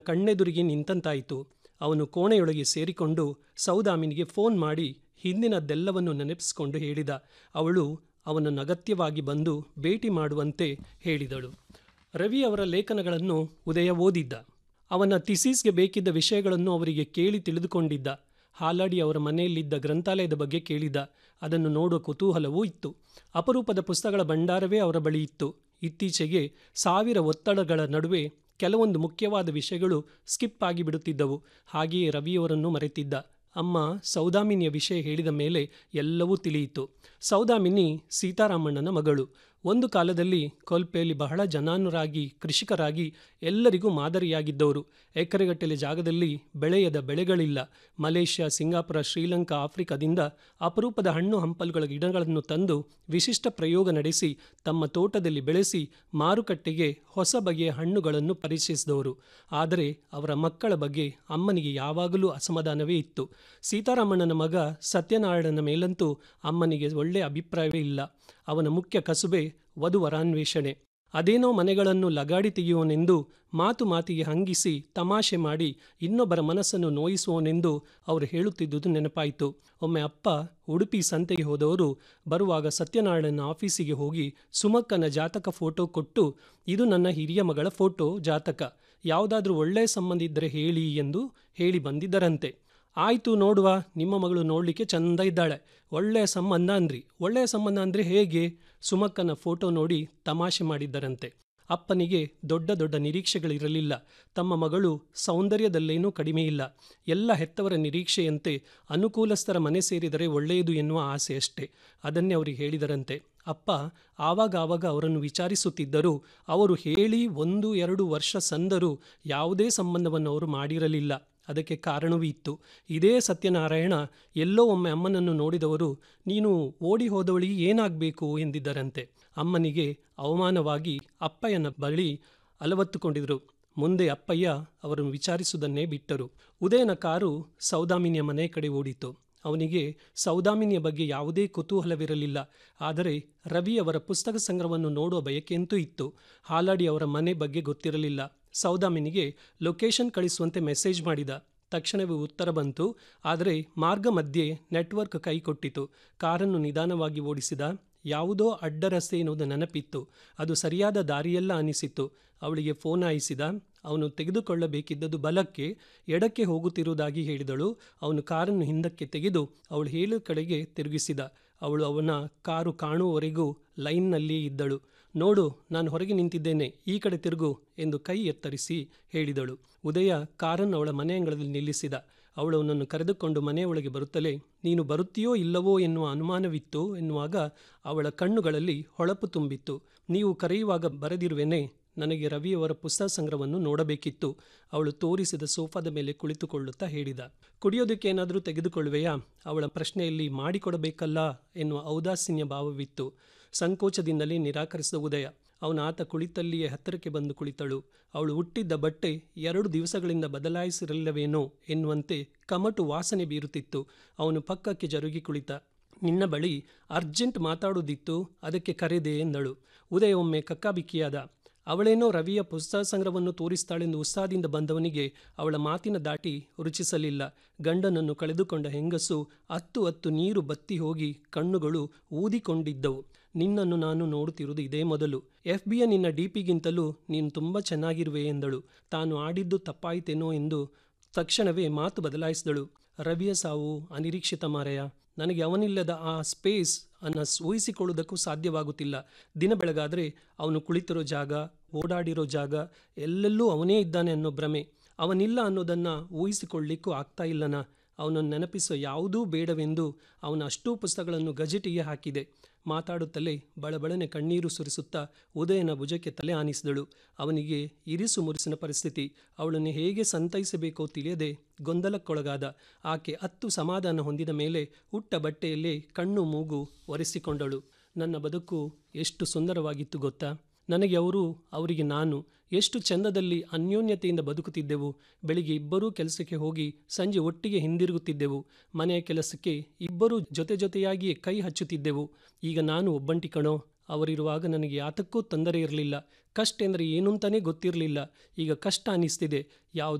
ಕಣ್ಣೆದುರಿಗೆ ನಿಂತಂತಾಯಿತು ಅವನು ಕೋಣೆಯೊಳಗೆ ಸೇರಿಕೊಂಡು ಸೌದಾಮಿನಿಗೆ ಫೋನ್ ಮಾಡಿ ಹಿಂದಿನದ್ದೆಲ್ಲವನ್ನು ನೆನಪಿಸಿಕೊಂಡು ಹೇಳಿದ ಅವಳು ಅವನನ್ನು ಅಗತ್ಯವಾಗಿ ಬಂದು ಭೇಟಿ ಮಾಡುವಂತೆ ಹೇಳಿದಳು ರವಿ ಅವರ ಲೇಖನಗಳನ್ನು ಉದಯ ಓದಿದ್ದ ಅವನ ಥಿಸೀಸ್ಗೆ ಬೇಕಿದ್ದ ವಿಷಯಗಳನ್ನು ಅವರಿಗೆ ಕೇಳಿ ತಿಳಿದುಕೊಂಡಿದ್ದ ಹಾಲಾಡಿ ಅವರ ಮನೆಯಲ್ಲಿದ್ದ ಗ್ರಂಥಾಲಯದ ಬಗ್ಗೆ ಕೇಳಿದ ಅದನ್ನು ನೋಡುವ ಕುತೂಹಲವೂ ಇತ್ತು ಅಪರೂಪದ ಪುಸ್ತಕಗಳ ಭಂಡಾರವೇ ಅವರ ಬಳಿ ಇತ್ತು ಇತ್ತೀಚೆಗೆ ಸಾವಿರ ಒತ್ತಡಗಳ ನಡುವೆ ಕೆಲವೊಂದು ಮುಖ್ಯವಾದ ವಿಷಯಗಳು ಸ್ಕಿಪ್ ಆಗಿ ಬಿಡುತ್ತಿದ್ದವು ಹಾಗೆಯೇ ರವಿಯವರನ್ನು ಮರೆತಿದ್ದ ಅಮ್ಮ ಸೌದಾಮಿನಿಯ ವಿಷಯ ಹೇಳಿದ ಮೇಲೆ ಎಲ್ಲವೂ ತಿಳಿಯಿತು ಸೌದಾಮಿನಿ ಸೀತಾರಾಮಣ್ಣನ ಮಗಳು ಒಂದು ಕಾಲದಲ್ಲಿ ಕೊಲ್ಪೆಯಲ್ಲಿ ಬಹಳ ಜನಾನುರಾಗಿ ಕೃಷಿಕರಾಗಿ ಎಲ್ಲರಿಗೂ ಮಾದರಿಯಾಗಿದ್ದವರು ಎಕರೆಗಟ್ಟಲೆ ಜಾಗದಲ್ಲಿ ಬೆಳೆಯದ ಬೆಳೆಗಳಿಲ್ಲ ಮಲೇಷ್ಯಾ ಸಿಂಗಾಪುರ ಶ್ರೀಲಂಕಾ ಆಫ್ರಿಕಾದಿಂದ ಅಪರೂಪದ ಹಣ್ಣು ಹಂಪಲುಗಳ ಗಿಡಗಳನ್ನು ತಂದು ವಿಶಿಷ್ಟ ಪ್ರಯೋಗ ನಡೆಸಿ ತಮ್ಮ ತೋಟದಲ್ಲಿ ಬೆಳೆಸಿ ಮಾರುಕಟ್ಟೆಗೆ ಹೊಸ ಬಗೆಯ ಹಣ್ಣುಗಳನ್ನು ಪರಿಚಯಿಸಿದವರು ಆದರೆ ಅವರ ಮಕ್ಕಳ ಬಗ್ಗೆ ಅಮ್ಮನಿಗೆ ಯಾವಾಗಲೂ ಅಸಮಾಧಾನವೇ ಇತ್ತು ಸೀತಾರಾಮಣ್ಣನ ಮಗ ಸತ್ಯನಾರಾಯಣನ ಮೇಲಂತೂ ಅಮ್ಮನಿಗೆ ಒಳ್ಳೆಯ ಅಭಿಪ್ರಾಯವೇ ಇಲ್ಲ ಅವನ ಮುಖ್ಯ ಕಸುಬೆ ವಧುವರಾನ್ವೇಷಣೆ ಅದೇನೋ ಮನೆಗಳನ್ನು ಲಗಾಡಿ ತೆಗೆಯುವನೆಂದು ಮಾತು ಮಾತಿಗೆ ಹಂಗಿಸಿ ತಮಾಷೆ ಮಾಡಿ ಇನ್ನೊಬ್ಬರ ಮನಸ್ಸನ್ನು ನೋಯಿಸುವನೆಂದು ಅವರು ಹೇಳುತ್ತಿದ್ದುದು ನೆನಪಾಯಿತು ಒಮ್ಮೆ ಅಪ್ಪ ಉಡುಪಿ ಸಂತೆಗೆ ಹೋದವರು ಬರುವಾಗ ಸತ್ಯನಾರಾಯಣನ ಆಫೀಸಿಗೆ ಹೋಗಿ ಸುಮಕ್ಕನ ಜಾತಕ ಫೋಟೋ ಕೊಟ್ಟು ಇದು ನನ್ನ ಹಿರಿಯ ಮಗಳ ಫೋಟೋ ಜಾತಕ ಯಾವುದಾದ್ರೂ ಒಳ್ಳೆಯ ಸಂಬಂಧ ಇದ್ದರೆ ಹೇಳಿ ಎಂದು ಹೇಳಿ ಬಂದಿದ್ದರಂತೆ ಆಯಿತು ನೋಡುವ ನಿಮ್ಮ ಮಗಳು ನೋಡಲಿಕ್ಕೆ ಚಂದ ಇದ್ದಾಳೆ ಒಳ್ಳೆಯ ಸಂಬಂಧ ಅಂದ್ರಿ ಒಳ್ಳೆಯ ಸಂಬಂಧ ಅಂದರೆ ಹೇಗೆ ಸುಮಕ್ಕನ ಫೋಟೋ ನೋಡಿ ತಮಾಷೆ ಮಾಡಿದ್ದರಂತೆ ಅಪ್ಪನಿಗೆ ದೊಡ್ಡ ದೊಡ್ಡ ನಿರೀಕ್ಷೆಗಳಿರಲಿಲ್ಲ ತಮ್ಮ ಮಗಳು ಸೌಂದರ್ಯದಲ್ಲೇನೂ ಕಡಿಮೆ ಇಲ್ಲ ಎಲ್ಲ ಹೆತ್ತವರ ನಿರೀಕ್ಷೆಯಂತೆ ಅನುಕೂಲಸ್ಥರ ಮನೆ ಸೇರಿದರೆ ಒಳ್ಳೆಯದು ಎನ್ನುವ ಆಸೆ ಅಷ್ಟೇ ಅದನ್ನೇ ಅವರಿಗೆ ಹೇಳಿದರಂತೆ ಅಪ್ಪ ಆವಾಗ ಆವಾಗ ಅವರನ್ನು ವಿಚಾರಿಸುತ್ತಿದ್ದರೂ ಅವರು ಹೇಳಿ ಒಂದು ಎರಡು ವರ್ಷ ಸಂದರೂ ಯಾವುದೇ ಸಂಬಂಧವನ್ನು ಅವರು ಮಾಡಿರಲಿಲ್ಲ ಅದಕ್ಕೆ ಕಾರಣವೂ ಇತ್ತು ಇದೇ ಸತ್ಯನಾರಾಯಣ ಎಲ್ಲೋ ಒಮ್ಮೆ ಅಮ್ಮನನ್ನು ನೋಡಿದವರು ನೀನು ಓಡಿ ಹೋದವಳಿಗೆ ಏನಾಗಬೇಕು ಎಂದಿದ್ದರಂತೆ ಅಮ್ಮನಿಗೆ ಅವಮಾನವಾಗಿ ಅಪ್ಪಯ್ಯನ ಬಳಿ ಅಲವತ್ತುಕೊಂಡಿದ್ರು ಮುಂದೆ ಅಪ್ಪಯ್ಯ ಅವರನ್ನು ವಿಚಾರಿಸುವುದನ್ನೇ ಬಿಟ್ಟರು ಉದಯನ ಕಾರು ಸೌದಾಮಿನಿಯ ಮನೆ ಕಡೆ ಓಡಿತು ಅವನಿಗೆ ಸೌದಾಮಿನಿಯ ಬಗ್ಗೆ ಯಾವುದೇ ಕುತೂಹಲವಿರಲಿಲ್ಲ ಆದರೆ ರವಿ ಅವರ ಪುಸ್ತಕ ಸಂಗ್ರಹವನ್ನು ನೋಡುವ ಬಯಕೆಯಂತೂ ಇತ್ತು ಹಾಲಾಡಿ ಅವರ ಮನೆ ಬಗ್ಗೆ ಗೊತ್ತಿರಲಿಲ್ಲ ಸೌದಾಮಿನಿಗೆ ಲೊಕೇಶನ್ ಕಳಿಸುವಂತೆ ಮೆಸೇಜ್ ಮಾಡಿದ ತಕ್ಷಣವೇ ಉತ್ತರ ಬಂತು ಆದರೆ ಮಾರ್ಗ ಮಧ್ಯೆ ನೆಟ್ವರ್ಕ್ ಕೈ ಕೊಟ್ಟಿತು ಕಾರನ್ನು ನಿಧಾನವಾಗಿ ಓಡಿಸಿದ ಯಾವುದೋ ಅಡ್ಡ ರಸ್ತೆ ಎನ್ನುವುದು ನೆನಪಿತ್ತು ಅದು ಸರಿಯಾದ ದಾರಿಯಲ್ಲ ಅನಿಸಿತು ಅವಳಿಗೆ ಫೋನ್ ಆಯಿಸಿದ ಅವನು ತೆಗೆದುಕೊಳ್ಳಬೇಕಿದ್ದದು ಬಲಕ್ಕೆ ಎಡಕ್ಕೆ ಹೋಗುತ್ತಿರುವುದಾಗಿ ಹೇಳಿದಳು ಅವನು ಕಾರನ್ನು ಹಿಂದಕ್ಕೆ ತೆಗೆದು ಅವಳು ಹೇಳುವ ಕಡೆಗೆ ತಿರುಗಿಸಿದ ಅವಳು ಅವನ ಕಾರು ಕಾಣುವವರೆಗೂ ಲೈನ್ನಲ್ಲಿ ಇದ್ದಳು ನೋಡು ನಾನು ಹೊರಗೆ ನಿಂತಿದ್ದೇನೆ ಈ ಕಡೆ ತಿರುಗು ಎಂದು ಕೈ ಎತ್ತರಿಸಿ ಹೇಳಿದಳು ಉದಯ ಕಾರನ್ನು ಅವಳ ಮನೆ ಅಂಗಳದಲ್ಲಿ ನಿಲ್ಲಿಸಿದ ಅವಳು ಅವನನ್ನು ಕರೆದುಕೊಂಡು ಮನೆಯೊಳಗೆ ಬರುತ್ತಲೇ ನೀನು ಬರುತ್ತೀಯೋ ಇಲ್ಲವೋ ಎನ್ನುವ ಅನುಮಾನವಿತ್ತು ಎನ್ನುವಾಗ ಅವಳ ಕಣ್ಣುಗಳಲ್ಲಿ ಹೊಳಪು ತುಂಬಿತ್ತು ನೀವು ಕರೆಯುವಾಗ ಬರೆದಿರುವೆನೆ ನನಗೆ ರವಿಯವರ ಪುಸ್ತಕ ಸಂಗ್ರಹವನ್ನು ನೋಡಬೇಕಿತ್ತು ಅವಳು ತೋರಿಸಿದ ಸೋಫಾದ ಮೇಲೆ ಕುಳಿತುಕೊಳ್ಳುತ್ತಾ ಹೇಳಿದ ಕುಡಿಯೋದಕ್ಕೆ ಏನಾದರೂ ತೆಗೆದುಕೊಳ್ಳುವೆಯಾ ಅವಳ ಪ್ರಶ್ನೆಯಲ್ಲಿ ಮಾಡಿಕೊಡಬೇಕಲ್ಲ ಎನ್ನುವ ಔದಾಸೀನ್ಯ ಭಾವವಿತ್ತು ಸಂಕೋಚದಿಂದಲೇ ನಿರಾಕರಿಸಿದ ಉದಯ ಅವನ ಆತ ಕುಳಿತಲ್ಲಿಯೇ ಹತ್ತಿರಕ್ಕೆ ಬಂದು ಕುಳಿತಳು ಅವಳು ಹುಟ್ಟಿದ್ದ ಬಟ್ಟೆ ಎರಡು ದಿವಸಗಳಿಂದ ಬದಲಾಯಿಸಿರಲಿಲ್ಲವೇನೋ ಎನ್ನುವಂತೆ ಕಮಟು ವಾಸನೆ ಬೀರುತ್ತಿತ್ತು ಅವನು ಪಕ್ಕಕ್ಕೆ ಜರುಗಿ ಕುಳಿತ ನಿನ್ನ ಬಳಿ ಅರ್ಜೆಂಟ್ ಮಾತಾಡುವುದಿತ್ತು ಅದಕ್ಕೆ ಕರೆದೆ ಎಂದಳು ಉದಯ ಒಮ್ಮೆ ಕಕ್ಕಾಬಿಕ್ಕಿಯಾದ ಅವಳೇನೋ ರವಿಯ ಪುಸ್ತಕ ಸಂಗ್ರಹವನ್ನು ತೋರಿಸ್ತಾಳೆಂದು ಉತ್ಸಾಹದಿಂದ ಬಂದವನಿಗೆ ಅವಳ ಮಾತಿನ ದಾಟಿ ರುಚಿಸಲಿಲ್ಲ ಗಂಡನನ್ನು ಕಳೆದುಕೊಂಡ ಹೆಂಗಸು ಹತ್ತು ಹತ್ತು ನೀರು ಬತ್ತಿ ಹೋಗಿ ಕಣ್ಣುಗಳು ಊದಿಕೊಂಡಿದ್ದವು ನಿನ್ನನ್ನು ನಾನು ನೋಡುತ್ತಿರುವುದು ಇದೇ ಮೊದಲು ಎಫ್ ಬಿಯ ನಿನ್ನ ಡಿಪಿಗಿಂತಲೂ ನೀನು ತುಂಬ ಚೆನ್ನಾಗಿರುವೆ ಎಂದಳು ತಾನು ಆಡಿದ್ದು ತಪ್ಪಾಯಿತೇನೋ ಎಂದು ತಕ್ಷಣವೇ ಮಾತು ಬದಲಾಯಿಸಿದಳು ರವಿಯ ಸಾವು ಅನಿರೀಕ್ಷಿತ ಮಾರೆಯ ನನಗೆ ಅವನಿಲ್ಲದ ಆ ಸ್ಪೇಸ್ ಅನ್ನು ಊಹಿಸಿಕೊಳ್ಳುವುದಕ್ಕೂ ಸಾಧ್ಯವಾಗುತ್ತಿಲ್ಲ ದಿನ ಬೆಳಗಾದರೆ ಅವನು ಕುಳಿತಿರೋ ಜಾಗ ಓಡಾಡಿರೋ ಜಾಗ ಎಲ್ಲೆಲ್ಲೂ ಅವನೇ ಇದ್ದಾನೆ ಅನ್ನೋ ಭ್ರಮೆ ಅವನಿಲ್ಲ ಅನ್ನೋದನ್ನು ಊಹಿಸಿಕೊಳ್ಳಿಕ್ಕೂ ಆಗ್ತಾ ಇಲ್ಲನ ಅವನನ್ನು ನೆನಪಿಸೋ ಯಾವುದೂ ಬೇಡವೆಂದು ಅವನ ಅಷ್ಟೂ ಪುಸ್ತಕಗಳನ್ನು ಗಜೆಟಿಗೆ ಹಾಕಿದೆ ಮಾತಾಡುತ್ತಲೇ ಬಳಬಳನೆ ಕಣ್ಣೀರು ಸುರಿಸುತ್ತಾ ಉದಯನ ಭುಜಕ್ಕೆ ತಲೆ ಆನಿಸಿದಳು ಅವನಿಗೆ ಇರಿಸು ಮುರಿಸಿನ ಪರಿಸ್ಥಿತಿ ಅವಳನ್ನು ಹೇಗೆ ಸಂತೈಸಬೇಕೋ ತಿಳಿಯದೆ ಗೊಂದಲಕ್ಕೊಳಗಾದ ಆಕೆ ಹತ್ತು ಸಮಾಧಾನ ಹೊಂದಿದ ಮೇಲೆ ಉಟ್ಟ ಬಟ್ಟೆಯಲ್ಲೇ ಕಣ್ಣು ಮೂಗು ಒರೆಸಿಕೊಂಡಳು ನನ್ನ ಬದುಕು ಎಷ್ಟು ಸುಂದರವಾಗಿತ್ತು ಗೊತ್ತಾ ನನಗೆ ಅವರು ಅವರಿಗೆ ನಾನು ಎಷ್ಟು ಚಂದದಲ್ಲಿ ಅನ್ಯೋನ್ಯತೆಯಿಂದ ಬದುಕುತ್ತಿದ್ದೆವು ಬೆಳಿಗ್ಗೆ ಇಬ್ಬರೂ ಕೆಲಸಕ್ಕೆ ಹೋಗಿ ಸಂಜೆ ಒಟ್ಟಿಗೆ ಹಿಂದಿರುಗುತ್ತಿದ್ದೆವು ಮನೆಯ ಕೆಲಸಕ್ಕೆ ಇಬ್ಬರೂ ಜೊತೆ ಜೊತೆಯಾಗಿಯೇ ಕೈ ಹಚ್ಚುತ್ತಿದ್ದೆವು ಈಗ ನಾನು ಒಬ್ಬಂಟಿ ಕಣೋ ಅವರಿರುವಾಗ ನನಗೆ ಯಾತಕ್ಕೂ ತೊಂದರೆ ಇರಲಿಲ್ಲ ಕಷ್ಟ ಎಂದರೆ ಏನು ಅಂತಲೇ ಗೊತ್ತಿರಲಿಲ್ಲ ಈಗ ಕಷ್ಟ ಅನ್ನಿಸ್ತಿದೆ ಯಾವುದೋ